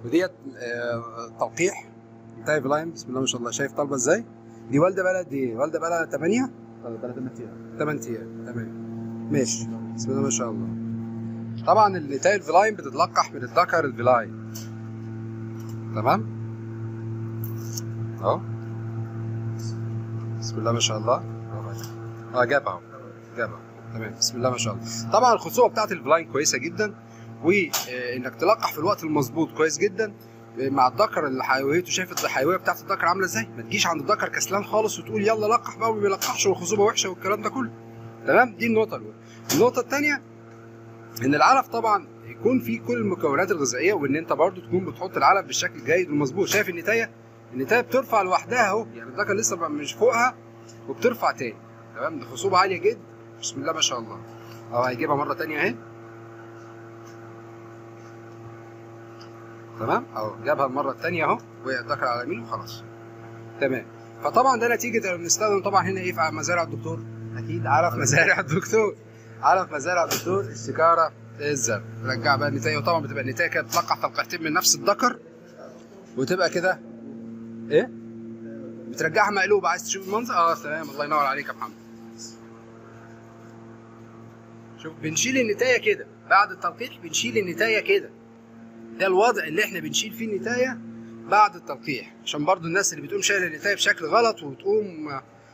وديت آه، تلقيح انتهي فلاين بسم الله ما شاء الله شايف طالبه ازاي دي والده بقى قد ايه والده بقى لها 8 ثلاث ايام 8 ايام تمام ماشي بسم الله ما شاء الله طبعا النتاية الفلاين بتتلقح من الذكر الفلاين تمام اهو بسم الله ما شاء الله برافو عليك. اه جابها اهو جابها تمام بسم الله ما شاء الله طبعا الخصوبه بتاعت الفلاين كويسه جدا وانك تلقح في الوقت المظبوط كويس جدا مع الذكر اللي حيويته شايف الحيويه بتاعت الذكر عامله ازاي ما تجيش عند الذكر كسلان خالص وتقول يلا لقح بقى وما بيلقحش والخصوبه وحشه والكلام ده كله تمام دي النقطه الاولى النقطه الثانيه ان العلف طبعا يكون فيه كل المكونات الغذائيه وان انت برضو تكون بتحط العلف بالشكل الجيد والمظبوط شايف النتايه النتايه بترفع لوحدها اهو يعني الذكر لسه بقى مش فوقها وبترفع تاني تمام دي خصوبه عاليه جدا بسم الله ما شاء الله اهو هيجيبها مره تانية اهي تمام اهو جابها المره الثانيه اهو والذكر على يمينه وخلاص تمام فطبعا ده نتيجه بنستخدم طبعا هنا ايه في مزارع الدكتور اكيد علف مزارع الدكتور علف مزارع الدكتور الشكاره الزرع رجع بقى النتايه وطبعا بتبقى النتايه كده بتلقح تلقيحتين من نفس الذكر وتبقى كده ايه بترجعها مقلوبه عايز تشوف المنظر اه تمام الله ينور عليك يا محمد شوف بنشيل النتايه كده بعد التلقيح بنشيل النتايه كده ده الوضع اللي احنا بنشيل فيه النتايه بعد التلقيح عشان برضو الناس اللي بتقوم شايله النتايه بشكل غلط وتقوم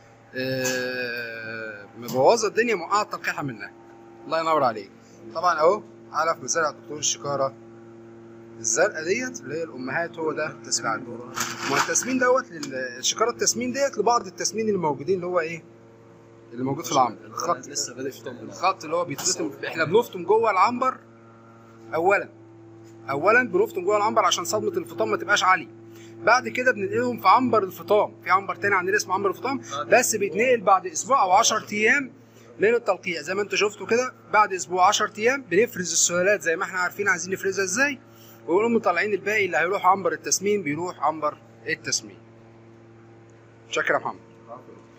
آه، مبوظه الدنيا موقعه التلقيحه منها الله ينور عليك طبعا اهو علف مزارع الدكتور الشكاره الزرقاء ديت اللي هي الامهات هو ده التسمين عندهم ما هو التسمين دوت لل- الشكاره التسمين ديت لبعض التسمين اللي موجودين اللي هو ايه اللي موجود في العنبر الخط لسه بادئ في طب الخط اللي هو بيتفطم احنا بنفطم جوه العنبر اولا اولا بنفطم جوه العنبر عشان صدمه الفطام ما تبقاش عاليه بعد كده بننقلهم في عنبر الفطام في عنبر تاني عندنا اسمه عنبر الفطام بس بيتنقل بعد اسبوع او 10 ايام من التلقيح زي ما انتوا شفتوا كده بعد اسبوع 10 ايام بنفرز السلالات زي ما احنا عارفين عايزين نفرزها ازاي ونقوم مطلعين الباقي اللي هيروح عنبر التسمين بيروح عنبر التسمين شكرا يا محمد